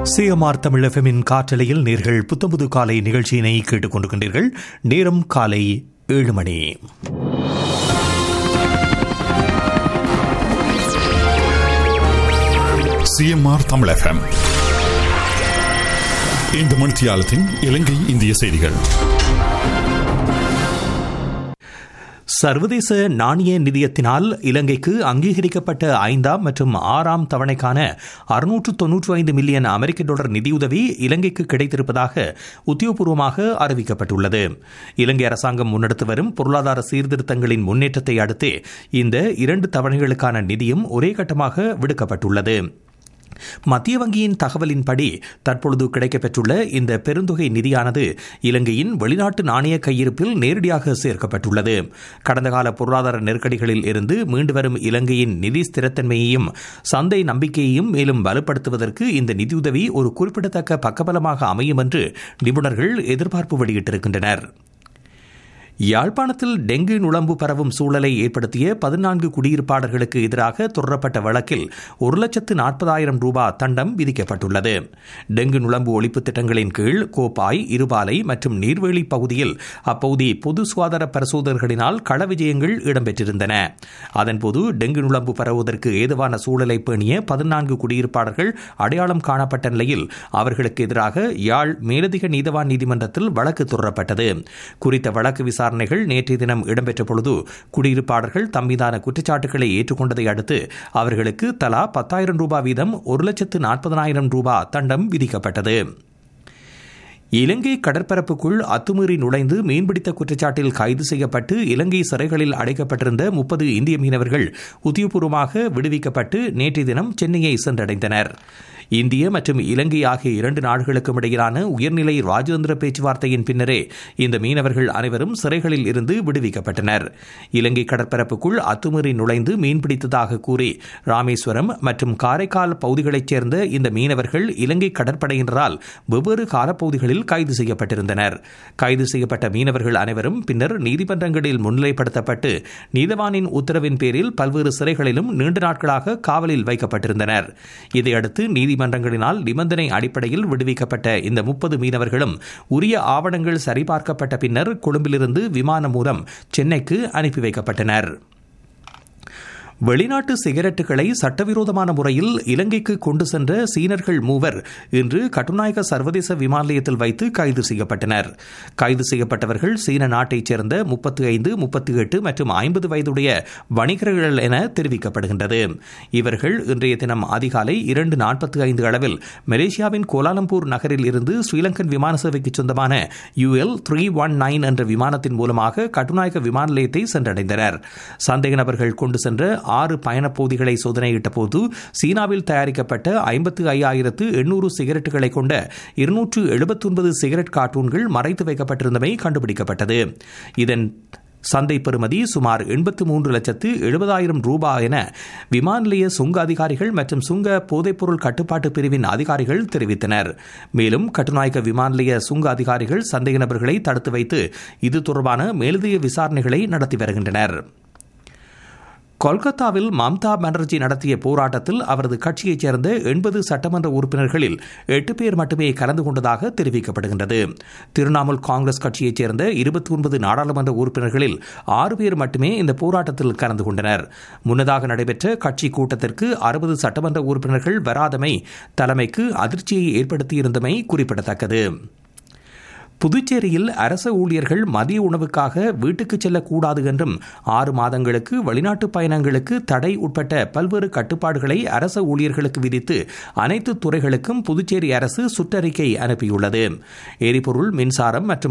CMR Tamil எஃப்எம்மின் காற்றலையில் நேர்கள் புத்தம்புது காலை நிகழ்ச்சியினை கேட்டுக் கொண்டிருக்கின்றீர்கள் நேரம் காலை ஏழு மணி சிஎம்ஆர் தமிழ் எஃப்எம் இந்த மணித்தியாலத்தின் இலங்கை இந்திய செய்திகள் சர்வதேச நாணய நிதியத்தினால் இலங்கைக்கு அங்கீகரிக்கப்பட்ட ஐந்தாம் மற்றும் ஆறாம் தவணைக்கான அறுநூற்று தொன்னூற்று ஐந்து மில்லியன் அமெரிக்க டாலர் நிதியுதவி இலங்கைக்கு கிடைத்திருப்பதாக உத்தியோகபூர்வமாக அறிவிக்கப்பட்டுள்ளது இலங்கை அரசாங்கம் முன்னெடுத்து வரும் பொருளாதார சீர்திருத்தங்களின் முன்னேற்றத்தை அடுத்தே இந்த இரண்டு தவணைகளுக்கான நிதியும் ஒரே கட்டமாக விடுக்கப்பட்டுள்ளது மத்திய வங்கியின் தகவலின்படி தற்பொழுது கிடைக்கப்பெற்றுள்ள இந்த பெருந்தொகை நிதியானது இலங்கையின் வெளிநாட்டு நாணய கையிருப்பில் நேரடியாக சேர்க்கப்பட்டுள்ளது கடந்த கால பொருளாதார நெருக்கடிகளில் இருந்து மீண்டு வரும் இலங்கையின் நிதி ஸ்திரத்தன்மையையும் சந்தை நம்பிக்கையையும் மேலும் வலுப்படுத்துவதற்கு இந்த நிதியுதவி ஒரு குறிப்பிடத்தக்க பக்கபலமாக அமையும் என்று நிபுணர்கள் எதிர்பார்ப்பு வெளியிட்டிருக்கின்றனர் யாழ்ப்பாணத்தில் டெங்கு நுழம்பு பரவும் சூழலை ஏற்படுத்திய பதினான்கு குடியிருப்பாளர்களுக்கு எதிராக தொடரப்பட்ட வழக்கில் ஒரு லட்சத்து நாற்பதாயிரம் ரூபாய் தண்டம் விதிக்கப்பட்டுள்ளது டெங்கு நுழம்பு ஒழிப்பு திட்டங்களின் கீழ் கோப்பாய் இருபாலை மற்றும் நீர்வேலி பகுதியில் அப்பகுதி பொது சுகாதார பரிசோதகர்களினால் கள விஜயங்கள் இடம்பெற்றிருந்தன அதன்போது டெங்கு நுழம்பு பரவுவதற்கு ஏதுவான சூழலை பேணிய பதினான்கு குடியிருப்பாளர்கள் அடையாளம் காணப்பட்ட நிலையில் அவர்களுக்கு எதிராக யாழ் மேலதிக நீதவான் நீதிமன்றத்தில் வழக்கு தொடரப்பட்டது குறித்த வழக்கு விசாரணை விசாரணைகள் நேற்றைய தினம் இடம்பெற்ற பொழுது குடியிருப்பாளர்கள் தம்மீதான குற்றச்சாட்டுகளை ஏற்றுக்கொண்டதை அடுத்து அவர்களுக்கு தலா பத்தாயிரம் ரூபாய் வீதம் ஒரு லட்சத்து நாற்பதனாயிரம் ரூபாய் தண்டம் விதிக்கப்பட்டது இலங்கை கடற்பரப்புக்குள் அத்துமீறி நுழைந்து மீன்பிடித்த குற்றச்சாட்டில் கைது செய்யப்பட்டு இலங்கை சிறைகளில் அடைக்கப்பட்டிருந்த முப்பது இந்திய மீனவர்கள் உத்தியோகபூர்வமாக விடுவிக்கப்பட்டு நேற்றைய தினம் சென்னையை சென்றடைந்தனர் இந்திய மற்றும் இலங்கை ஆகிய இரண்டு நாடுகளுக்கும் இடையிலான உயர்நிலை ராஜதந்திர பேச்சுவார்த்தையின் பின்னரே இந்த மீனவர்கள் அனைவரும் சிறைகளில் இருந்து விடுவிக்கப்பட்டனர் இலங்கை கடற்பரப்புக்குள் அத்துமீறி நுழைந்து மீன்பிடித்ததாக கூறி ராமேஸ்வரம் மற்றும் காரைக்கால் பகுதிகளைச் சேர்ந்த இந்த மீனவர்கள் இலங்கை கடற்படையினரால் வெவ்வேறு காலப்பகுதிகளில் கைது செய்யப்பட்டிருந்தனர் கைது செய்யப்பட்ட மீனவர்கள் அனைவரும் பின்னர் நீதிமன்றங்களில் முன்னிலைப்படுத்தப்பட்டு நீதவானின் உத்தரவின் பேரில் பல்வேறு சிறைகளிலும் நீண்ட நாட்களாக காவலில் வைக்கப்பட்டிருந்தனர் இதையடுத்து நீதி நீதிமன்றங்களினால் நிபந்தனை அடிப்படையில் விடுவிக்கப்பட்ட இந்த முப்பது மீனவர்களும் உரிய ஆவணங்கள் சரிபார்க்கப்பட்ட பின்னர் கொழும்பிலிருந்து விமானம் மூலம் சென்னைக்கு அனுப்பி வைக்கப்பட்டனர் வெளிநாட்டு சிகரெட்டுகளை சட்டவிரோதமான முறையில் இலங்கைக்கு கொண்டு சென்ற சீனர்கள் மூவர் இன்று கட்டுநாயக்க சர்வதேச விமான நிலையத்தில் வைத்து கைது செய்யப்பட்டனர் கைது செய்யப்பட்டவர்கள் சீன நாட்டைச் சேர்ந்த முப்பத்தி ஐந்து முப்பத்தி எட்டு மற்றும் ஐம்பது வயதுடைய வணிகர்கள் என தெரிவிக்கப்படுகின்றது இவர்கள் இன்றைய தினம் அதிகாலை இரண்டு நாற்பத்தி ஐந்து அளவில் மலேசியாவின் கோலாலம்பூர் நகரில் இருந்து ஸ்ரீலங்கன் விமான சேவைக்கு சொந்தமான யுஎல் த்ரீ ஒன் நைன் என்ற விமானத்தின் மூலமாக கட்டுநாயக்க விமான நிலையத்தை சென்றடைந்தனர் சந்தேக நபர்கள் கொண்டு சென்ற ஆறு பயணப்பகுதிகளை சோதனையிட்ட போது சீனாவில் தயாரிக்கப்பட்ட ஐம்பத்து ஐயாயிரத்து எண்ணூறு சிகரெட்டுகளை கொண்ட இருநூற்று எழுபத்தி ஒன்பது சிகரெட் கார்ட்டூன்கள் மறைத்து வைக்கப்பட்டிருந்தமை கண்டுபிடிக்கப்பட்டது இதன் சந்தை பெறுமதி சுமார் எண்பத்து மூன்று லட்சத்து எழுபதாயிரம் ரூபாய் என விமான நிலைய சுங்க அதிகாரிகள் மற்றும் சுங்க போதைப்பொருள் கட்டுப்பாட்டு பிரிவின் அதிகாரிகள் தெரிவித்தனர் மேலும் கட்டுநாயக்க விமான நிலைய சுங்க அதிகாரிகள் சந்தேக நபர்களை தடுத்து வைத்து இது தொடர்பான மேலதிக விசாரணைகளை நடத்தி வருகின்றனர் கொல்கத்தாவில் மம்தா பானர்ஜி நடத்திய போராட்டத்தில் அவரது கட்சியைச் சேர்ந்த எண்பது சட்டமன்ற உறுப்பினர்களில் எட்டு பேர் மட்டுமே கலந்து கொண்டதாக தெரிவிக்கப்படுகின்றது திரிணாமுல் காங்கிரஸ் கட்சியைச் சேர்ந்த இருபத்தி ஒன்பது நாடாளுமன்ற உறுப்பினர்களில் ஆறு பேர் மட்டுமே இந்த போராட்டத்தில் கலந்து கொண்டனர் முன்னதாக நடைபெற்ற கட்சி கூட்டத்திற்கு அறுபது சட்டமன்ற உறுப்பினர்கள் வராதமை தலைமைக்கு அதிர்ச்சியை ஏற்படுத்தியிருந்தமை குறிப்பிடத்தக்கது புதுச்சேரியில் அரச ஊழியர்கள் மதிய உணவுக்காக வீட்டுக்கு செல்லக்கூடாது என்றும் ஆறு மாதங்களுக்கு வெளிநாட்டு பயணங்களுக்கு தடை உட்பட்ட பல்வேறு கட்டுப்பாடுகளை அரச ஊழியர்களுக்கு விதித்து அனைத்து துறைகளுக்கும் புதுச்சேரி அரசு சுற்றறிக்கை அனுப்பியுள்ளது எரிபொருள் மின்சாரம் மற்றும்